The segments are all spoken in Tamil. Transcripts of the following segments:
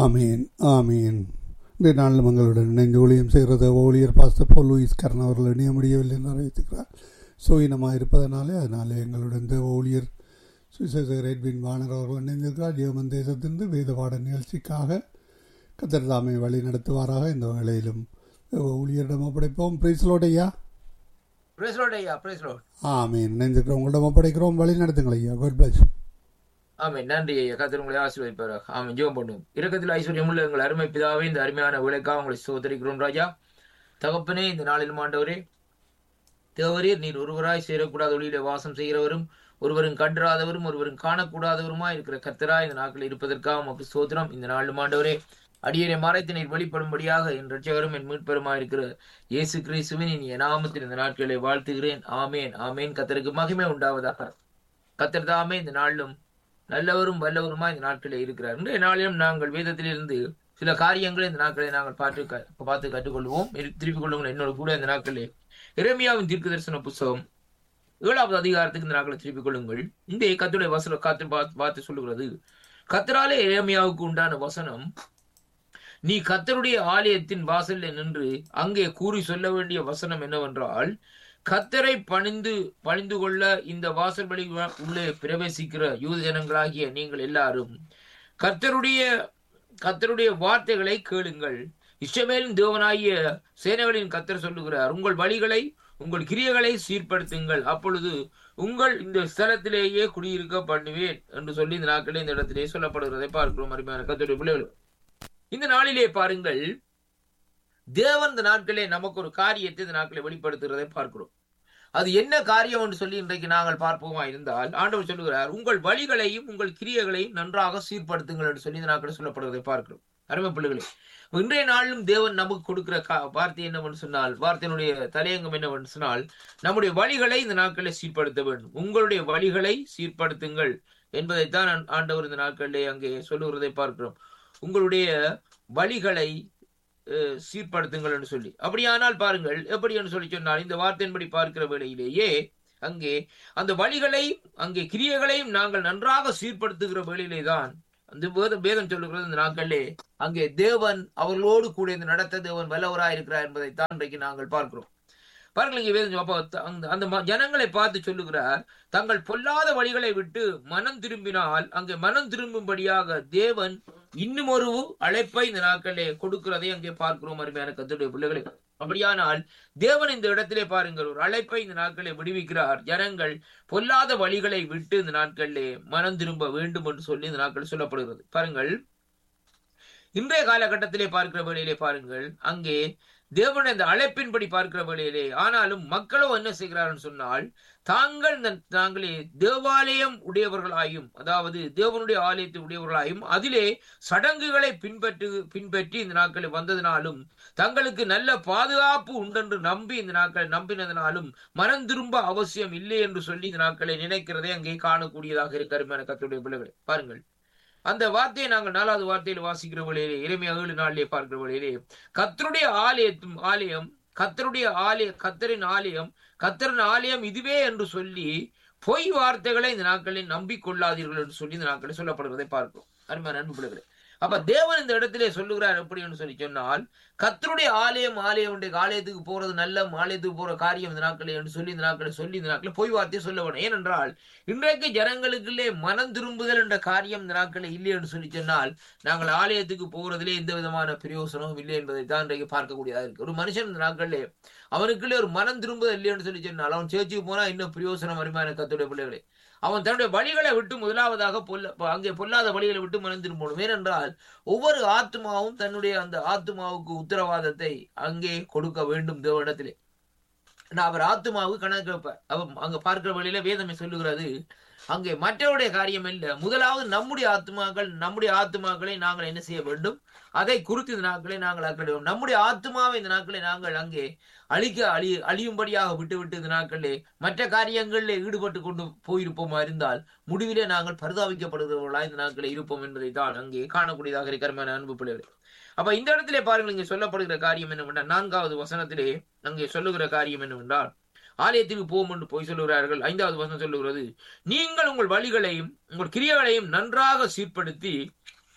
ஆமீன் ஆமீன் இன்றைய நாளில் எங்களுடன் இணைந்து ஊழியம் செய்கிறது ஊழியர் பாஸ்டர் போல் லூயிஸ் கர்ணன் அவர்கள் இணைய முடியவில்லை என்று அறிவித்துக்கிறார் சோயினமாக இருப்பதனாலே அதனாலே எங்களுடன் இந்த ஊழியர் சுவிசேஷகர் எட்வின் வானர் அவர்கள் இணைந்திருக்கிறார் ஜெயமன் தேசத்திலிருந்து வேத பாட நிகழ்ச்சிக்காக கத்தர் தாமை வழி நடத்துவாராக இந்த வேளையிலும் ஊழியரிடம் ஒப்படைப்போம் பிரைஸ்லோட் ஐயா பிரைஸ் லார்ட் ஐயா பிரைஸ் லார்ட் ஆமீன் இணைந்திருக்கிறோம் உங்களிடம் ஒப்படைக்கிறோம் வழி நடத்துங்கள் ஐயா குட் பிளஸ் ஆமென் நன்றி ஐயா கத்தர் உங்களை ஆசீர்வதிப்பாராக ஆமென் ஜெபம் பண்ணுவோம் இரக்கத்தில் ஐஸ்வர்யம் உள்ள எங்கள் அருமை பிதாவே இந்த அருமையான விளைக்காக உங்களை சோதரிக்கிறோம் ராஜா தகப்பனே இந்த நாளில் ஆண்டவரே தேவரீர் நீர் ஒருவராய் சேரக்கூடாத ஒளியிலே வாசம் செய்கிறவரும் ஒருவரும் கண்டராதவரும் ஒருவரும் காணக்கூடாதவருமா இருக்கிற கத்தரா இந்த நாட்களில் இருப்பதற்காக உமக்கு சோதனம் இந்த நாளும் ஆண்டவரே அடியரை மறைத்து நீர் வெளிப்படும்படியாக என் ரட்சகரும் என் மீட்பருமா இருக்கிற இயேசு கிறிஸ்துவின் இனிய நாமத்தில் இந்த நாட்களை வாழ்த்துகிறேன் ஆமேன் ஆமேன் கத்தருக்கு மகிமை உண்டாவதாக கத்தர் தாமே இந்த நாளிலும் நல்லவரும் வல்லவருமா இந்த நாட்களில் இருக்கிறார் இன்றைய நாளிலும் நாங்கள் வேதத்திலிருந்து சில காரியங்களை இந்த நாட்களை நாங்கள் பார்த்து க- பார்த்து கற்றுக்கொள்வோம் இரு- திருப்பிக் கொள்ளுங்கள் என்னோட கூட இந்த நாட்களில் இரமியாவின் தீர்க்க தரிசன புஸ்தகம் ஏழாவது அதிகாரத்துக்கு இந்த நாட்களை திருப்பிக் கொள்ளுங்கள் இந்த கத்துடைய வசனம் காத்து பார்த்து பார்த்து சொல்லுகிறது கத்தராலே இரமியாவுக்கு உண்டான வசனம் நீ கத்தருடைய ஆலயத்தின் வாசலில் நின்று அங்கே கூறி சொல்ல வேண்டிய வசனம் என்னவென்றால் கத்தரை பணிந்து பணிந்து கொள்ள இந்த வாசல்வழி உள்ளே பிரவேசிக்கிற யூத ஜனங்களாகிய நீங்கள் எல்லாரும் கர்த்தருடைய கர்த்தருடைய வார்த்தைகளை கேளுங்கள் இஸ்ரவேலின் தேவனாகிய சேனைகளின் கத்தர் சொல்லுகிறார் உங்கள் வழிகளை உங்கள் கிரியைகளை சீர்படுத்துங்கள் அப்பொழுது உங்கள் இந்த ஸ்தலத்திலேயே குடியிருக்க பண்ணுவேன் என்று சொல்லி இந்த நாட்களே இந்த இடத்திலே சொல்லப்படுகிறதை பார்க்கிறோம் அருமையான கத்தருடைய பிள்ளைகள் இந்த நாளிலே பாருங்கள் தேவன் இந்த நாட்களே நமக்கு ஒரு காரியத்தை இந்த நாட்களை வெளிப்படுத்துகிறதை பார்க்கிறோம் அது என்ன காரியம் என்று சொல்லி இன்றைக்கு நாங்கள் பார்ப்போமா இருந்தால் ஆண்டவர் சொல்லுகிறார் உங்கள் வழிகளையும் உங்கள் கிரியைகளையும் நன்றாக சீர்படுத்துங்கள் என்று சொல்லி இந்த நாட்களில் சொல்லப்படுவதை பார்க்கிறோம் அருமை பிள்ளைகளே இன்றைய நாளிலும் தேவன் நமக்கு கொடுக்கிற கா- வார்த்தை என்னவென்று சொன்னால் வார்த்தையினுடைய தலையங்கம் என்னவென்று சொன்னால் நம்முடைய வழிகளை இந்த நாட்களில் சீர்படுத்த வேண்டும் உங்களுடைய வழிகளை சீர்படுத்துங்கள் என்பதைத்தான் ஆண்- ஆண்டவர் இந்த நாட்களிலே அங்கே சொல்லுகிறதை பார்க்கிறோம் உங்களுடைய வழிகளை அஹ், சீர்படுத்துங்கள் என்று சொல்லி அப்படியானால் பாருங்கள் எப்படி என்று சொல்லி சொன்னால் இந்த வார்த்தையின்படி பார்க்கிற வேளையிலேயே அங்கே அந்த வழிகளை அங்கே கிரியைகளையும் நாங்கள் நன்றாக சீர்படுத்துகிற வேளையிலே தான் அந்த வேதம் வேதம் சொல்லுகிறது இந்த நாட்களிலே அங்கே தேவன் அவர்களோடு கூட இந்த நடத்த தேவன் வல்லவராய் இருக்கிறார் என்பதைத்தான் இன்றைக்கு நாங்கள் பார்க்கிறோம் பாருங்கள் இங்கே வேதம் அப்போ த- அந்த அந்த ம- ஜனங்களை பார்த்து சொல்லுகிறார் தங்கள் பொல்லாத வழிகளை விட்டு மனம் திரும்பினால் அங்கே மனம் திரும்பும்படியாக தேவன் இன்னும் ஒரு அழைப்பை இந்த நாட்களிலே கொடுக்கிறதை அங்கே பார்க்கிறோம் அருமையான கத்துடைய பிள்ளைகளே அப்படியானால் தேவன் இந்த இடத்திலே பாருங்கள் ஒரு அழைப்பை இந்த நாட்களிலே விடுவிக்கிறார் ஜனங்கள் பொல்லாத வழிகளை விட்டு இந்த நாட்களிலே மனம் திரும்ப வேண்டும் என்று சொல்லி இந்த நாட்களில் சொல்லப்படுகிறது பாருங்கள் இன்றைய காலகட்டத்திலே பார்க்கிற வேளையிலே பாருங்கள் அங்கே தேவனுடைய இந்த அழைப்பின்படி பார்க்கிற வேளையிலே ஆனாலும் மக்களோ என்ன செய்கிறார்கள் சொன்னால் தாங்கள் இந்த- தாங்களே தேவாலயம் உடையவர்களாயும் அதாவது தேவனுடைய ஆலயத்தை உடையவர்களாயும் அதிலே சடங்குகளை பின்பற்று பின்பற்றி இந்த நாட்களில் வந்ததினாலும் தங்களுக்கு நல்ல பாதுகாப்பு உண்டென்று நம்பி இந்த நாட்களை நம்பினதினாலும் மனம் திரும்ப அவசியம் இல்லை என்று சொல்லி இந்த நாட்களை நினைக்கிறதை அங்கே காணக்கூடியதாக இருக்கு அருமையான கத்துடைய பிள்ளைகளை பாருங்கள் அந்த வார்த்தையை நாங்கள் நாலாவது வார்த்தையில் வாசிக்கிற வழியிலே இறைமையா ஏழு நாளிலே பார்க்கிற வழியிலே கத்தருடைய ஆலயத்தும் ஆலயம் கத்தருடைய ஆலய கத்தரின் ஆலயம் கத்தரின் ஆலயம் இதுவே என்று சொல்லி பொய் வார்த்தைகளை இந்த நாட்களில் நம்பிக்கொள்ளாதீர்கள் என்று சொல்லி இந்த நாட்களில் சொல்லப்படுவதை பார்க்கிறோம் அருமையான அன்பு பிள்ளைகளே அப்ப தேவன் இந்த இடத்திலே சொல்லுகிறார் எப்படி என்று சொல்லி சொன்னால் கத்தருடைய ஆலயம் ஆலயம் உண்டு. ஆலயத்துக்கு போறது நல்ல ஆலயத்துக்கு போற காரியம் இந்த நாட்களில் என்று சொல்லி இந்த நாட்களில் சொல்லி இந்த நாட்களில் பொய் வார்த்தையை சொல்ல வேணும் ஏனென்றால் இன்றைக்கு ஜனங்களுக்குள்ளே மனம் திரும்புதல் என்ற காரியம் இந்த நாட்களில் இல்லை என்று சொல்லி சொன்னால் நாங்கள் ஆலயத்துக்கு போகிறதிலே எந்த விதமான பிரயோசனமும் இல்லை என்பதை தான் இன்றைக்கு பார்க்கக்கூடியதாக இருக்கு ஒரு மனுஷன் இந்த நாட்களிலே அவனுக்குள்ளே ஒரு மனம் திரும்புதல் இல்லை என்று சொல்லி சொன்னால் அவன் சேர்ச்சுக்கு போனா இன்னும் பிரயோசனம் வருமான கத்துடைய பிள்ளைகளே அவன் தன்னுடைய வழிகளை விட்டு முதலாவதாக பொல்ல அங்கே பொல்லாத வழிகளை விட்டு மனம் திரும்பணும் ஏனென்றால் ஒவ்வொரு ஆத்மாவும் தன்னுடைய அந்த ஆத்மாவுக்கு உத்தரவாதத்தை அங்கே கொடுக்க வேண்டும் தேவனிடத்திலே நான் அவர் ஆத்மாவுக்கு கணக்கு வைப்பார் அவர் அங்க பார்க்கிற வழியில வேதமை சொல்லுகிறது அங்கே மற்றவருடைய காரியம் இல்லை முதலாவது நம்முடைய ஆத்மாக்கள் நம்முடைய ஆத்மாக்களை நாங்கள் என்ன செய்ய வேண்டும் அதை குறித்து இந்த நாட்களை நாங்கள் அக்கறையோம் நம்முடைய ஆத்மாவை இந்த நாட்களை நாங்கள் அங்கே அழிக்க அழி அழியும்படியாக விட்டு விட்டு இந்த நாட்களிலே மற்ற காரியங்களில் ஈடுபட்டு கொண்டு போயிருப்போமா இருந்தால் முடிவிலே நாங்கள் பரிதாபிக்கப்படுகிறவர்களா இந்த நாட்களில் இருப்போம் என்பதை தான் அங்கே காணக்கூடியதாக இருக்கிறமான அன்பு பிள்ளைகள் அப்ப இந்த இடத்திலே பாருங்கள் இங்கே சொல்லப்படுகிற காரியம் என்னவென்றால் நான்காவது வசனத்திலே அங்கே சொல்லுகிற காரியம் என்னவென்றால் ஆலயத்திற்கு போவோம் என்று போய் சொல்லுகிறார்கள் ஐந்தாவது வசனம் சொல்லுகிறது நீங்கள் உங்கள் வழிகளையும் உங்கள் கிரியைகளையும் நன்றாக சீர்படுத்தி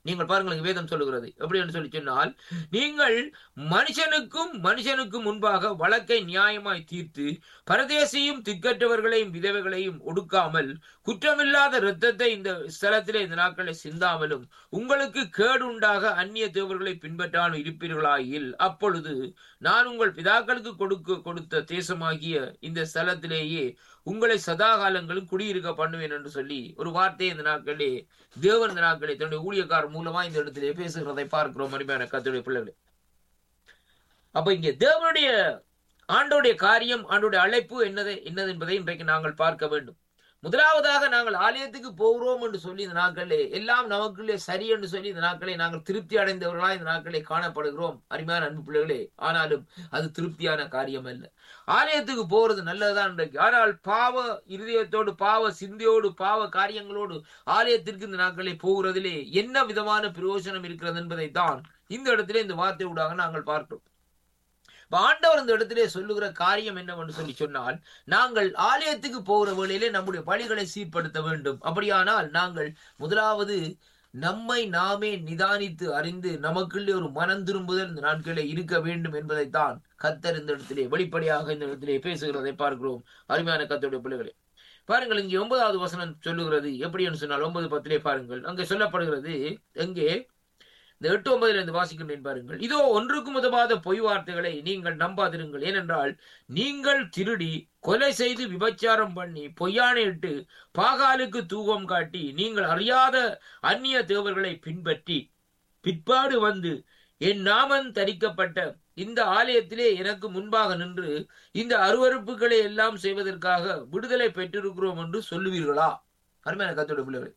நீங்கள் பாருங்கள் வேதம் சொல்லுகிறது எப்படி என்று சொல்லி சொன்னால் நீங்கள் மனுஷனுக்கும் மனுஷனுக்கும் முன்பாக வழக்கை நியாயமாய் தீர்த்து பரதேசியும் திக்கற்றவர்களையும் விதவைகளையும் ஒடுக்காமல் குற்றமில்லாத இரத்தத்தை இந்த ஸ்தலத்திலே இந்த நாட்களை சிந்தாமலும் உங்களுக்கு கேடு உண்டாக அந்நிய தேவர்களை பின்பற்றாமல் இருப்பீர்களாயில் அப்பொழுது நான் உங்கள் பிதாக்களுக்கு கொடுக்க கொடுத்த தேசமாகிய இந்த ஸ்தலத்திலேயே உங்களை சதா காலங்களும் குடியிருக்க பண்ணுவேன் என்று சொல்லி ஒரு வார்த்தையை இந்த நாட்களே தேவன் இந்த நாட்களே தன்னுடைய ஊழியக்காரர் மூலமா இந்த இடத்திலே பேசுகிறதை பார்க்கிறோம் அருமையான கத்துடைய பிள்ளைகளே அப்ப இங்க தேவனுடைய ஆண்டோடைய காரியம் ஆண்டோடைய அழைப்பு என்னது என்னது என்பதை இன்றைக்கு நாங்கள் பார்க்க வேண்டும் முதலாவதாக நாங்கள் ஆலயத்துக்கு போகிறோம் என்று சொல்லி இந்த நாட்களே எல்லாம் நமக்குள்ளே சரி என்று சொல்லி இந்த நாட்களை நாங்கள் திருப்தி அடைந்தவர்களா இந்த நாட்களை காணப்படுகிறோம் அருமையான அன்பு பிள்ளைகளே ஆனாலும் அது திருப்தியான காரியம் அல்ல ஆலயத்துக்கு போறது நல்லதுதான் இன்றைக்கு ஆனால் பாவ இருதயத்தோடு பாவ சிந்தையோடு பாவ காரியங்களோடு ஆலயத்திற்கு இந்த நாட்களை போகிறதிலே என்ன விதமான பிரயோஜனம் இருக்கிறது என்பதை தான் இந்த இடத்திலே இந்த வார்த்தை ஊடாக நாங்கள் பார்க்கிறோம் ஆண்டவர் இந்த இடத்திலே சொல்லுகிற காரியம் என்னவென்று சொல்லி சொன்னால் நாங்கள் ஆலயத்துக்கு போகிற வேளையிலே நம்முடைய வழிகளை சீர்படுத்த வேண்டும் அப்படியானால் நாங்கள் முதலாவது நம்மை நாமே நிதானித்து அறிந்து நமக்குள்ளே ஒரு மனம் திரும்புதல் இந்த நாட்களில் இருக்க வேண்டும் என்பதைத்தான் கத்தர் இந்த இடத்திலே வெளிப்படையாக இந்த இடத்திலே பேசுகிறதை பார்க்கிறோம் அருமையான கத்தருடைய பிள்ளைகளே பாருங்கள் இங்கே ஒன்பதாவது வசனம் சொல்லுகிறது எப்படி என்று சொன்னால் ஒன்பது பத்திலே பாருங்கள் அங்கே சொல்லப்படுகிறது எங்கே இந்த எட்டு ஒன்பதுல இருந்து வாசிக்கின்றேன் பாருங்கள் இதோ ஒன்றுக்கும் உதவாத பொய் வார்த்தைகளை நீங்கள் நம்பாதிருங்கள் ஏனென்றால் நீங்கள் திருடி கொலை செய்து விபச்சாரம் பண்ணி பொய்யானையிட்டு பாகாலுக்கு தூவம் காட்டி நீங்கள் அறியாத அந்நிய தேவர்களை பின்பற்றி பிற்பாடு வந்து என் நாமம் தரிக்கப்பட்ட இந்த ஆலயத்திலே எனக்கு முன்பாக நின்று இந்த அருவறுப்புகளை எல்லாம் செய்வதற்காக விடுதலை பெற்றிருக்கிறோம் என்று சொல்லுவீர்களா அருமையான கத்தோட பிள்ளைகள்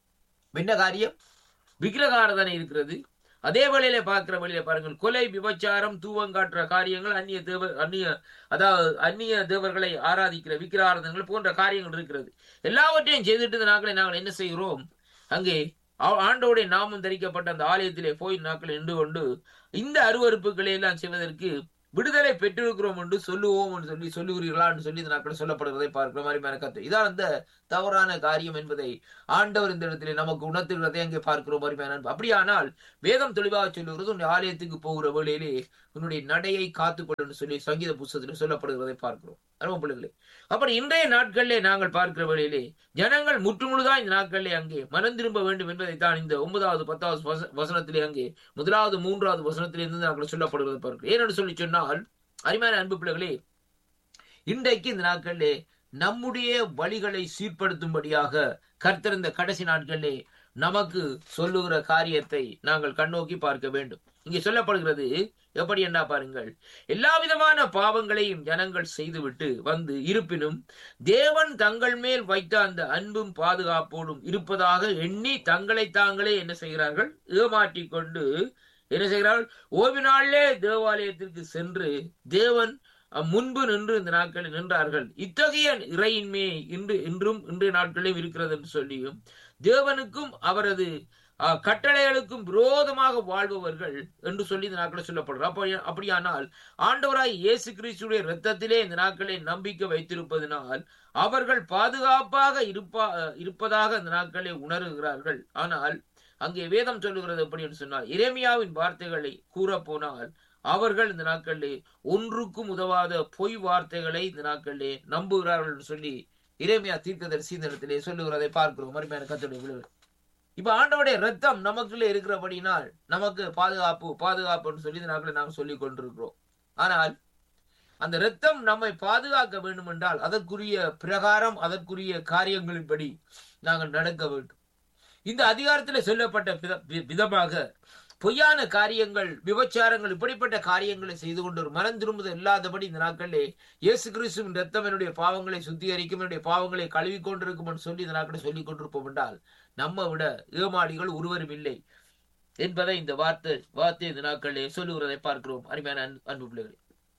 என்ன காரியம் விக்கிரகாரதனை இருக்கிறது அதே வேளையில பார்க்கிற வழியில பாருங்கள் கொலை விபச்சாரம் தூவங்காட்டுற காரியங்கள் அந்நிய தேவ அந்நிய அதாவது அந்நிய தேவர்களை ஆராதிக்கிற விக்கிராரதங்கள் போன்ற காரியங்கள் இருக்கிறது எல்லாவற்றையும் செய்துட்டு நாட்களை நாங்கள் என்ன செய்கிறோம் அங்கே ஆண்டோடைய நாமம் தரிக்கப்பட்ட அந்த ஆலயத்திலே போய் நாட்கள் நின்று கொண்டு இந்த அருவறுப்புகளை எல்லாம் செய்வதற்கு விடுதலை பெற்றிருக்கிறோம் என்று சொல்லுவோம் என்று சொல்லி சொல்லுகிறீர்களா என்று சொல்லி இந்த நாட்கள் சொல்லப்படுவதை பார்க்கிற மாதிரி கத்து இதான் அந்த தவறான காரியம் என்பதை ஆண்டவர் இந்த இடத்திலே நமக்கு உணர்த்துகிறதை அங்கே பார்க்கிறோம் அருமையான அப்படியானால் வேதம் தெளிவாக சொல்லுகிறது உன்னுடைய ஆலயத்துக்கு போகிற வேளையிலே உன்னுடைய நடையை காத்துக்கொள்ளுன்னு சொல்லி சங்கீத புஸ்தகத்தில் சொல்லப்படுகிறதை பார்க்கிறோம் அரும பிள்ளைகளே அப்படி இன்றைய நாட்களிலே நாங்கள் பார்க்கிற வேளையிலே ஜனங்கள் முற்றுமுழுதான் இந்த நாட்களிலே அங்கே மனம் திரும்ப வேண்டும் என்பதைத்தான் இந்த ஒன்பதாவது பத்தாவது வசனத்திலே அங்கே முதலாவது மூன்றாவது வசனத்திலே இருந்து நாங்கள் சொல்லப்படுகிறது பார்க்கிறோம் ஏனென்று சொல்லி சொன்னால் அருமையான அன்பு பிள்ளைகளே இன்றைக்கு இந்த நாட்களிலே நம்முடைய வழிகளை சீர்படுத்தும்படியாக கர்த்தர் இந்த கடைசி நாட்களிலே நமக்கு சொல்லுகிற காரியத்தை நாங்கள் கண்ணோக்கி பார்க்க வேண்டும் இங்கே சொல்லப்படுகிறது எப்படி என்ன பாருங்கள் எல்லா விதமான பாவங்களையும் ஜனங்கள் செய்துவிட்டு வந்து இருப்பினும் தேவன் தங்கள் மேல் வைத்த அந்த அன்பும் பாதுகாப்போடும் இருப்பதாக எண்ணி தங்களை தாங்களே என்ன செய்கிறார்கள் ஏமாற்றி கொண்டு என்ன செய்கிறார்கள் ஓய்வு நாளிலே தேவாலயத்திற்கு சென்று தேவன் முன்பு நின்று இந்த நாட்களில் நின்றார்கள் இத்தகைய இறையின்மே இன்று இன்றும் இன்றைய நாட்களிலும் இருக்கிறது என்று சொல்லியும் தேவனுக்கும் அவரது கட்டளைகளுக்கும் விரோதமாக வாழ்பவர்கள் என்று சொல்லி இந்த நாட்களில் சொல்லப்படுற அப்ப அப்படியானால் ஆண்டவராய் இயேசு கிறிஸ்துடைய ரத்தத்திலே இந்த நாட்களை நம்பிக்கை வைத்திருப்பதனால் அவர்கள் பாதுகாப்பாக இருப்பா இருப்பதாக இந்த நாட்களை உணர்கிறார்கள் ஆனால் அங்கே வேதம் சொல்லுகிறது எப்படி என்று சொன்னால் இறைமையாவின் வார்த்தைகளை கூற போனால் அவர்கள் இந்த நாட்களிலே ஒன்றுக்கும் உதவாத பொய் வார்த்தைகளை இந்த நாட்களிலே நம்புகிறார்கள் என்று சொல்லி இறைமையா தீர்க்கதரிசி இந்த இடத்திலே சொல்லுகிறதை பார்க்கிறோம் மறுமையான கத்துடைய விளைவு இப்ப ஆண்டவுடைய ரத்தம் நமக்குள்ளே இருக்கிறபடினால் நமக்கு பாதுகாப்பு பாதுகாப்புன்னு சொல்லி இந்த நாட்களை நாம் சொல்லிக் கொண்டிருக்கிறோம் ஆனால் அந்த ரத்தம் நம்மை பாதுகாக்க வேண்டும் என்றால் அதற்குரிய பிரகாரம் அதற்குரிய காரியங்களின்படி நாங்கள் நடக்க வேண்டும் இந்த அதிகாரத்தில் சொல்லப்பட்ட விதமாக பொய்யான காரியங்கள் விபச்சாரங்கள் இப்படிப்பட்ட காரியங்களை செய்து கொண்டு ஒரு மனம் திரும்புதல் இல்லாதபடி இந்த நாட்களிலே இயேசு கிறிஸ்துவின் ரத்தம் என்னுடைய பாவங்களை சுத்திகரிக்கும் என்னுடைய பாவங்களை கழுவி கொண்டிருக்கும் என்று சொல்லி இந்த நாட்களை சொல்லிக் கொண்டிருப்போம் என்றால் நம்ம விட ஏமாடிகள் ஒருவரும் இல்லை என்பதை இந்த வார்த்தை வார்த்தை இந்த நாட்களிலே சொல்லுகிறதை பார்க்கிறோம் அருமையான அன்பு பிள்ளைகளே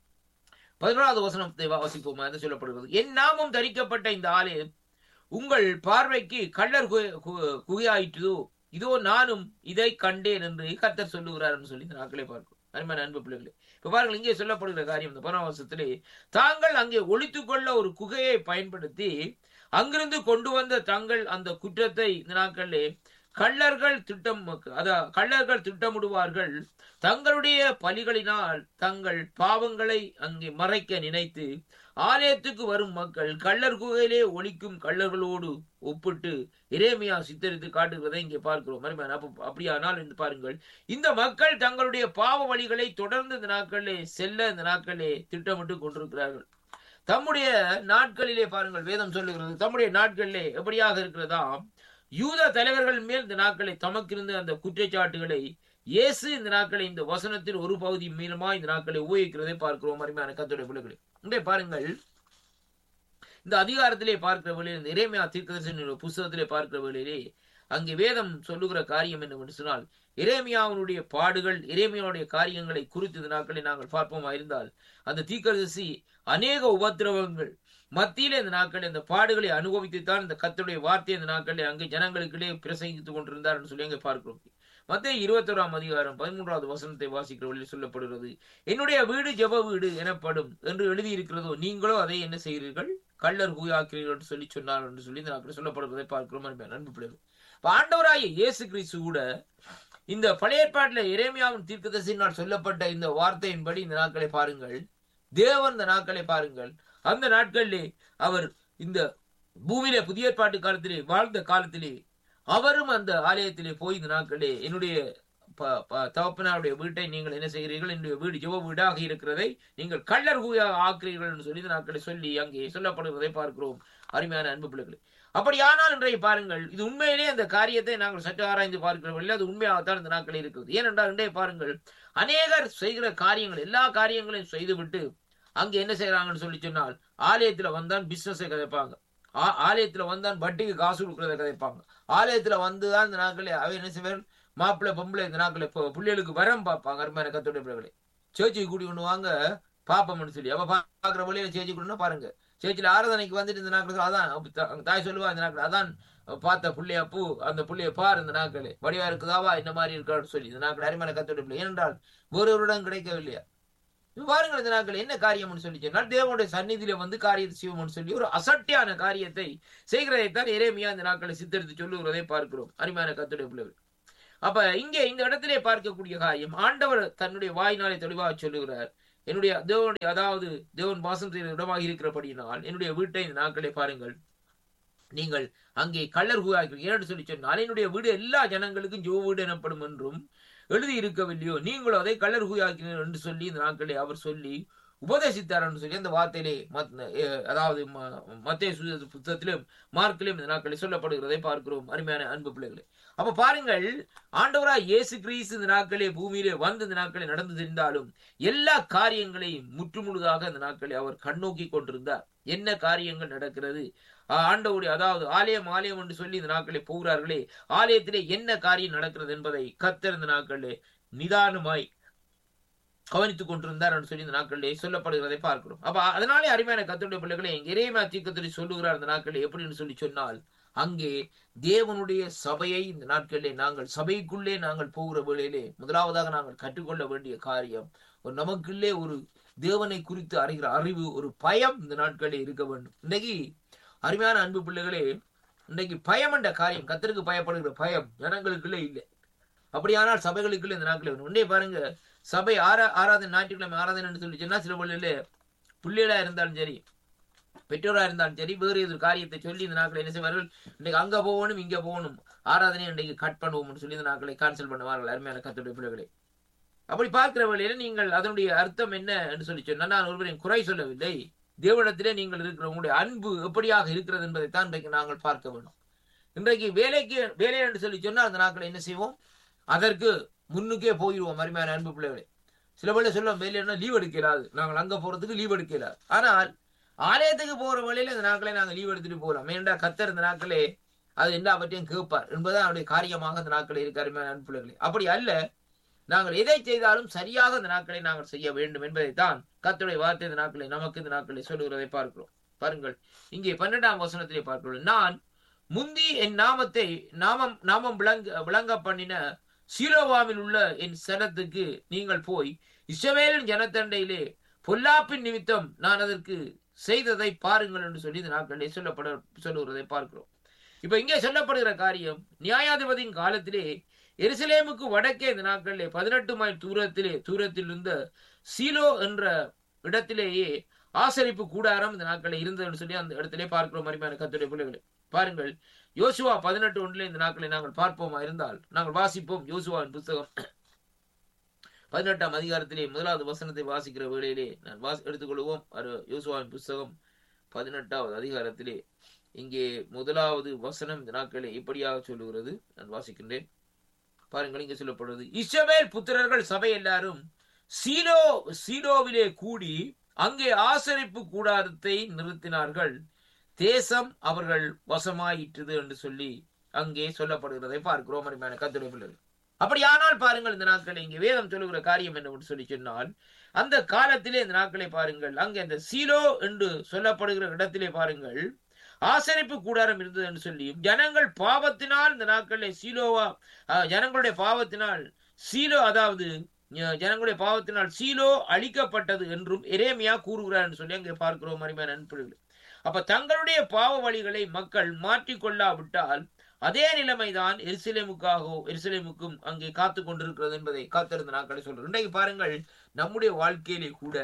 பதினோராவது வசனத்தை வாசிப்போம் என்று சொல்லப்படுகிறது என் நாமம் தரிக்கப்பட்ட இந்த ஆலயம் உங்கள் பார்வைக்கு கள்ளர் குகையாயிற்றதோ இதோ நானும் இதை கண்டேன் என்று கர்த்தர் சொல்லுகிறார் என்று சொல்லி இந்த நாட்களை பார்க்கும் அருமையான அன்பு பிள்ளைகளே இப்ப பாருங்கள் இங்கே சொல்லப்படுகிற காரியம் இந்த பரவசத்திலே தாங்கள் அங்கே ஒழித்துக் கொள்ள ஒரு குகையை பயன்படுத்தி அங்கிருந்து கொண்டு வந்த தங்கள் அந்த குற்றத்தை இந்த நாட்களிலே கள்ளர்கள் திட்டம் அதா கள்ளர்கள் திட்டமிடுவார்கள் தங்களுடைய பலிகளினால் தங்கள் பாவங்களை அங்கே மறைக்க நினைத்து ஆலயத்துக்கு வரும் மக்கள் கள்ளர் குகையிலே ஒழிக்கும் கள்ளர்களோடு ஒப்பிட்டு இரேமியா சித்தரித்து காட்டுகிறதை இங்கே பார்க்கிறோம் மறுபடியும் அப்ப அப்படியானால் என்று பாருங்கள் இந்த மக்கள் தங்களுடைய பாவ வழிகளை தொடர்ந்து இந்த நாட்களிலே செல்ல இந்த நாட்களிலே திட்டமிட்டு கொண்டிருக்கிறார்கள் தம்முடைய நாட்களிலே பாருங்கள் வேதம் சொல்லுகிறது தம்முடைய நாட்களிலே எப்படியாக இருக்கிறதா யூத தலைவர்கள் மேல் இந்த நாட்களை தமக்கிருந்த அந்த குற்றச்சாட்டுகளை இயேசு இந்த நாட்களை இந்த வசனத்தில் ஒரு பகுதி மீளமா இந்த நாட்களை உபயோகிக்கிறதை பார்க்கிறோம் அருமையான கத்தோடைய பிள்ளைகளை இங்கே பாருங்கள் இந்த அதிகாரத்திலே பார்க்கிற வேளையில் இந்த இறைமையா தீர்க்கதரிசன புஸ்தகத்திலே பார்க்கிற வேளையிலே அங்கே வேதம் சொல்லுகிற காரியம் என்னவென்று சொன்னால் இறைமையாவுடைய பாடுகள் இறைமையாவுடைய காரியங்களை குறித்து இந்த நாட்களை நாங்கள் பார்ப்போமா இருந்தால் அந்த தீர்க்கதரிசி அநேக உபத்திரவங்கள் மத்தியிலே இந்த நாட்களில் இந்த பாடுகளை அனுபவித்துத்தான் இந்த கத்துடைய வார்த்தை இந்த நாட்களில் அங்கே ஜனங்களுக்கிடையே பிரசங்கித்துக் கொண்டிருந்தார் என்று சொல்லி அங்கே பார்க்கிறோம் மத்திய இருபத்தோராம் அதிகாரம் பதிமூன்றாவது வசனத்தை வாசிக்கிற வழியில் சொல்லப்படுகிறது என்னுடைய வீடு ஜெப வீடு எனப்படும் என்று எழுதியிருக்கிறதோ நீங்களோ அதை என்ன செய்கிறீர்கள் கள்ளர் கூயாக்கிறீர்கள் என்று சொல்லி சொன்னார் என்று சொல்லி இந்த நாட்களில் சொல்லப்படுவதை பார்க்கிறோம் அன்பு பிள்ளைகள் ஆண்டவராய இயேசு கிறிஸ்து கூட இந்த பழைய ஏற்பாட்டில் இறைமையாவின் தீர்க்கதரிசினால் சொல்லப்பட்ட இந்த வார்த்தையின்படி இந்த நாட்களை பாருங்கள் தேவன் இந்த நாட்களை பாருங்கள் அந்த நாட்களிலே அவர் இந்த பூமியில புதிய ஏற்பாட்டு காலத்திலே வாழ்ந்த காலத்திலே அவரும் அந்த ஆலயத்திலே போய் இந்த நாட்களே என்னுடைய தகப்பனாருடைய வீட்டை நீங்கள் என்ன செய்கிறீர்கள் என்னுடைய வீடு ஜெவ வீடாக இருக்கிறதை நீங்கள் கள்ளர் கூயாக ஆக்குறீர்கள் என்று சொல்லி இந்த நாட்களை சொல்லி அங்கே சொல்லப்படுவதை பார்க்கிறோம் அருமையான அன்பு பிள்ளைகளை அப்படியானால் இன்றைய பாருங்கள் இது உண்மையிலே அந்த காரியத்தை நாங்கள் சற்று ஆராய்ந்து பார்க்கிறவர்கள் அது உண்மையாகத்தான் இந்த நாட்களில் இருக்கிறது ஏனென்றால் இன்றைய பாருங்கள் அநேகர் செய்கிற காரியங்கள் எல்லா காரியங்களையும் செய்துவிட்டு அங்க என்ன செய்யறாங்கன்னு சொல்லி சொன்னால் ஆலயத்துல வந்தான் பிசினஸை கதைப்பாங்க ஆலயத்துல வந்தான் வட்டிக்கு காசு கொடுக்கறத கதைப்பாங்க ஆலயத்துல வந்துதான் இந்த நாட்களே அவ என்ன செய்வார் மாப்பிள்ளை பொம்பளை இந்த நாட்களே பிள்ளைகளுக்கு வரம் பார்ப்பாங்க அருமையான கத்தோடைய பிள்ளைகளை சேச்சிக்கு கூட்டி கொண்டு வாங்க பாப்பம்னு சொல்லி அவ பாக்குற வழியில சேச்சி கொண்டு பாருங்க சேச்சில ஆராதனைக்கு வந்துட்டு இந்த நாட்கள் அதான் தாய் சொல்லுவா இந்த நாட்கள் அதான் பார்த்த புள்ளைய பூ அந்த புள்ளைய பார் இந்த நாட்களே வடிவா இருக்குதாவா இந்த மாதிரி இருக்கான்னு சொல்லி இந்த நாட்கள் அருமையான கத்தோடைய பிள்ளை ஏனென்றால் ஒருவருடன் கிடைக்கவில்லையா பாருங்கள் இந்த நாட்கள் என்ன காரியம்னு சொல்லி சொன்னால் தேவனுடைய சந்நிதியில வந்து காரியத்தை செய்வோம்னு சொல்லி ஒரு அசட்டியான காரியத்தை செய்கிறதைத்தான் இறைமையா இந்த நாட்களை சித்தரித்து சொல்லுகிறதை பார்க்கிறோம் அருமையான கத்துடைய பிள்ளைகள் அப்ப இங்கே இந்த இடத்திலே பார்க்கக்கூடிய காரியம் ஆண்டவர் தன்னுடைய வாயினாலே தெளிவாக சொல்லுகிறார் என்னுடைய தேவனுடைய அதாவது தேவன் வாசம் செய்கிற இடமாக இருக்கிறபடியினால் என்னுடைய வீட்டை இந்த நாட்களை பாருங்கள் நீங்கள் அங்கே கள்ளர் கூறாக்கிறீர்கள் ஏன்னு சொல்லி சொன்னால் என்னுடைய வீடு எல்லா ஜனங்களுக்கும் ஜோ வீடு எனப்படும் என்றும் எழுதி இருக்கவில்லையோ நீங்களும் அதை கள்ளர் கூயாக்கினர் என்று சொல்லி இந்த நாட்களை அவர் சொல்லி உபதேசித்தார் என்று சொல்லி அந்த வார்த்தையிலே அதாவது மத்திய புத்தகத்திலும் மார்க்கிலும் இந்த நாட்களை சொல்லப்படுகிறதை பார்க்கிறோம் அருமையான அன்பு பிள்ளைகளை அப்ப பாருங்கள் ஆண்டவரா இயேசு கிறிஸ்து இந்த நாட்களே பூமியிலே வந்து இந்த நாட்களை நடந்து தெரிந்தாலும் எல்லா காரியங்களையும் முற்றுமுழுதாக இந்த நாட்களை அவர் கண்ணோக்கி கொண்டிருந்தார் என்ன காரியங்கள் நடக்கிறது ஆண்டவுடைய அதாவது ஆலயம் ஆலயம் என்று சொல்லி இந்த நாட்களை போகிறார்களே ஆலயத்திலே என்ன காரியம் நடக்கிறது என்பதை கத்தர் இந்த நாட்களிலே நிதானமாய் கவனித்துக் கொண்டிருந்தார் என்று சொல்லி இந்த நாட்களிலே சொல்லப்படுகிறதை பார்க்கிறோம் அப்ப அதனாலே அருமையான கத்தருடைய பிள்ளைகளை இறைமா தீக்கத்திரி சொல்லுகிறார் இந்த நாட்களில் எப்படின்னு சொல்லி சொன்னால் அங்கே தேவனுடைய சபையை இந்த நாட்களிலே நாங்கள் சபைக்குள்ளே நாங்கள் போகிற வேளையிலே முதலாவதாக நாங்கள் கற்றுக்கொள்ள வேண்டிய காரியம் ஒரு நமக்குள்ளே ஒரு தேவனை குறித்து அறிகிற அறிவு ஒரு பயம் இந்த நாட்களில் இருக்க வேண்டும் இன்னைக்கு அருமையான அன்பு பிள்ளைகளே இன்னைக்கு பயம் என்ற காரியம் கத்தருக்கு பயப்படுகிற பயம் ஜனங்களுக்குள்ளே இல்லை அப்படியானால் சபைகளுக்குள்ள இந்த நாட்கள் வேணும் உடனே பாருங்க சபை ஆரா ஆராதனை ஞாயிற்றுக்கிழமை ஆராதனை சொல்லி சொன்னா சில பள்ளியில பிள்ளைகளா இருந்தாலும் சரி பெற்றோரா இருந்தாலும் சரி வேறு எது காரியத்தை சொல்லி இந்த நாட்களை என்ன செய்வார்கள் இன்னைக்கு அங்க போகணும் இங்க போகணும் ஆராதனை இன்றைக்கு கட் பண்ணுவோம்னு சொல்லி இந்த நாட்களை கேன்சல் பண்ணுவார்கள் அருமையான கத்துடைய பிள்ளைகளை அப்படி பார்க்கிற வழியில நீங்கள் அதனுடைய அர்த்தம் என்ன என்று சொல்லி சொன்னா நான் ஒருவரையும் குறை சொல்லவில்லை தேவனிடத்திலே நீங்கள் இருக்கிற உங்களுடைய அன்பு எப்படியாக இருக்கிறது என்பதைத்தான் இன்றைக்கு நாங்கள் பார்க்க வேண்டும் இன்றைக்கு வேலைக்கு வேலை என்று சொல்லி சொன்னால் அந்த நாட்களை என்ன செய்வோம் அதற்கு முன்னுக்கே போயிடுவோம் அருமையான அன்பு பிள்ளைகளை சில பேர் சொல்லுவோம் வேலைன்னா லீவ் எடுக்கலாது நாங்கள் அங்க போறதுக்கு லீவ் எடுக்கலாது ஆனால் ஆலயத்துக்கு போற வழியில இந்த நாட்களை நாங்கள் லீவ் எடுத்துட்டு போறோம் ஏன்டா கத்தர் இந்த நாட்களே அது எல்லா பற்றியும் கேட்பார் என்பதுதான் அவருடைய காரியமாக இந்த நாட்களை இருக்க அருமையான அன்பு பிள்ளைகளை அப்படி அல்ல நாங்கள் எதை செய்தாலும் சரியாக இந்த நாட்களை நாங்கள் செய்ய வேண்டும் என்பதைத்தான் கத்துடைய வார்த்தை இந்த நாட்களை நமக்கு இந்த நாட்களை சொல்லுகிறதை பார்க்கிறோம் பாருங்கள் இங்கே பன்னெண்டாம் வசனத்திலே பார்க்கிறோம் நான் முந்தி என் நாமத்தை நாமம் நாமம் விளங்க விளங்க பண்ணின சீலோவாவில் உள்ள என் சனத்துக்கு நீங்கள் போய் இஸ்ரவேலின் ஜனத்தண்டையிலே பொல்லாப்பின் நிமித்தம் நான் அதற்கு செய்ததை பாருங்கள் என்று சொல்லி இந்த நாட்களிலே சொல்லப்பட சொல்லுகிறதை பார்க்கிறோம் இப்ப இங்கே சொல்லப்படுகிற காரியம் நியாயாதிபதியின் காலத்திலே எருசலேமுக்கு வடக்கே இந்த நாட்களிலே பதினெட்டு மைல் தூரத்திலே தூரத்தில் இருந்த சீலோ என்ற இடத்திலேயே ஆசரிப்பு கூடாரம் இந்த நாட்களில் இருந்ததுன்னு சொல்லி அந்த இடத்திலே பார்க்கிறோம் அருமையான கத்துடைய பிள்ளைகளை பாருங்கள் யோசுவா பதினெட்டு ஒன்றிலே இந்த நாட்களை நாங்கள் பார்ப்போமா இருந்தால் நாங்கள் வாசிப்போம் யோசுவாவின் புத்தகம் பதினெட்டாம் அதிகாரத்திலே முதலாவது வசனத்தை வாசிக்கிற வேளையிலே நான் வாசி எடுத்துக்கொள்வோம் அது யோசுவாவின் புஸ்தகம் பதினெட்டாவது அதிகாரத்திலே இங்கே முதலாவது வசனம் இந்த நாட்களே இப்படியாக சொல்லுகிறது நான் வாசிக்கின்றேன் பாருங்கள் இங்கே சொல்லப்படுவது இஸ்ரவேல் புத்திரர்கள் சபை எல்லாரும் சீலோ சீலோவிலே கூடி அங்கே ஆசரிப்பு கூடாரத்தை நிறுத்தினார்கள் தேசம் அவர்கள் வசமாயிற்றது என்று சொல்லி அங்கே சொல்லப்படுகிறதை பார்க்கிறோம் அருமையான கத்துரை பிள்ளைகள் அப்படியானால் பாருங்கள் இந்த நாட்களை இங்கே வேதம் சொல்லுகிற காரியம் என்னவென்று சொல்லி சொன்னால் அந்த காலத்திலே இந்த நாட்களை பாருங்கள் அங்கே அந்த சீலோ என்று சொல்லப்படுகிற இடத்திலே பாருங்கள் ஆசரிப்பு கூடாரம் இருந்தது என்று சொல்லியும் ஜனங்கள் பாவத்தினால் இந்த நாட்களில் சீலோவா அஹ், ஜனங்களுடைய பாவத்தினால் சீலோ அதாவது அஹ், ஜனங்களுடைய பாவத்தினால் சீலோ அழிக்கப்பட்டது என்றும் எரேமியா கூறுகிறார் என்று சொல்லி அங்கே பார்க்கிறோம் அருமையான நண்பர்களே அப்ப தங்களுடைய பாவ வழிகளை மக்கள் மாற்றிக்கொள்ளாவிட்டால் அதே நிலைமைதான் எருசலேமுக்காகவோ எருசலேமுக்கும் அங்கே காத்து கொண்டிருக்கிறது என்பதை காத்திருந்த நாட்களை சொல்றோம் இன்றைக்கு பாருங்கள் நம்முடைய வாழ்க்கையிலே கூட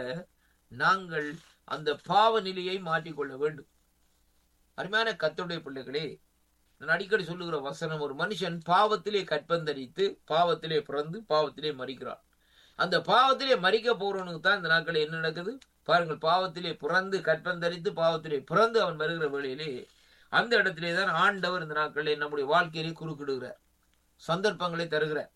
நாங்கள் அந்த பாவ நிலையை மாற்றிக்கொள்ள வேண்டும் அருமையான கத்தருடைய பிள்ளைகளே நான் அடிக்கடி சொல்லுகிற வசனம் ஒரு மனுஷன் பாவத்திலே கற்பந்தரித்து பாவத்திலே பிறந்து பாவத்திலே மறிக்கிறான் அந்த பாவத்திலே மறிக்க போறவனுக்கு தான் இந்த நாட்களில் என்ன நடக்குது பாருங்கள் பாவத்திலே பிறந்து கற்பந்தரித்து பாவத்திலே பிறந்து அவன் வருகிற வேளையிலே அந்த இடத்திலே தான் ஆண்டவர் இந்த நாட்களிலே நம்முடைய வாழ்க்கையிலே குறுக்கிடுகிறார் சந்தர்ப்பங்களை தருகிறார்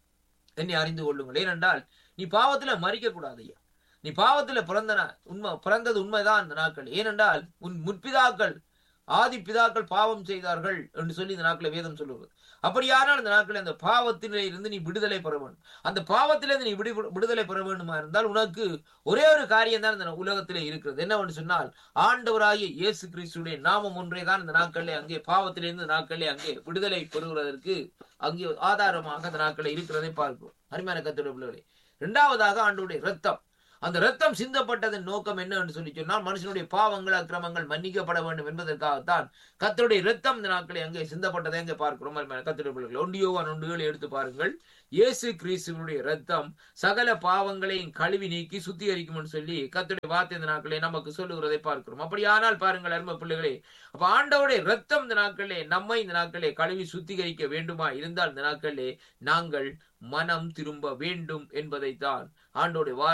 என்னை அறிந்து கொள்ளுங்கள் ஏனென்றால் நீ பாவத்துல மறிக்க கூடாது ஐயா நீ பாவத்துல பிறந்தன உண்மை பிறந்தது உண்மைதான் இந்த நாட்கள் ஏனென்றால் உன் முற்பிதாக்கள் ஆதி பிதாக்கள் பாவம் செய்தார்கள் என்று சொல்லி இந்த நாட்களை வேதம் சொல்லுவது அப்படியானால் இந்த நாட்களில் அந்த பாவத்திலே இருந்து நீ விடுதலை பெற வேண்டும் அந்த பாவத்திலிருந்து நீ விடு விடுதலை பெற வேண்டுமா இருந்தால் உனக்கு ஒரே ஒரு காரியம் தான் இந்த உலகத்திலே இருக்கிறது என்னவென்று சொன்னால் ஆண்டவராகிய இயேசு கிறிஸ்துடைய நாமம் ஒன்றே தான் இந்த நாட்களிலே அங்கே பாவத்திலிருந்து நாட்களிலே அங்கே விடுதலை பெறுவதற்கு அங்கே ஆதாரமாக அந்த நாட்களில் இருக்கிறதை பார்க்கிறோம் அருமையான கத்தோட பிள்ளைகளே இரண்டாவதாக ஆண்டவருடைய ரத்தம் அந்த ரத்தம் சிந்தப்பட்டதன் நோக்கம் என்ன என்று சொல்லி சொன்னால் மனுஷனுடைய பாவங்கள் அக்கிரமங்கள் மன்னிக்கப்பட வேண்டும் என்பதற்காகத்தான் கத்தருடைய ரத்தம் இந்த நாட்களை அங்கே சிந்தப்பட்டதை அங்கே பார்க்கிறோம் அருமையான கத்தருடைய பிள்ளைகள் ஒன்றியோவான் ஒன்றுகளை எடுத்து பாருங்கள் இயேசு கிறிஸ்துவனுடைய ரத்தம் சகல பாவங்களையும் கழுவி நீக்கி சுத்திகரிக்கும் என்று சொல்லி கத்தருடைய வார்த்தை இந்த நாட்களை நமக்கு சொல்லுகிறதை பார்க்கிறோம் அப்படியானால் பாருங்கள் அருமை பிள்ளைகளே அப்ப ஆண்டவருடைய ரத்தம் இந்த நாட்களிலே நம்மை இந்த நாட்களிலே கழுவி சுத்திகரிக்க வேண்டுமா இருந்தால் இந்த நாட்களிலே நாங்கள் மனம் திரும்ப வேண்டும் என்பதைத்தான் ஆண்டோடைய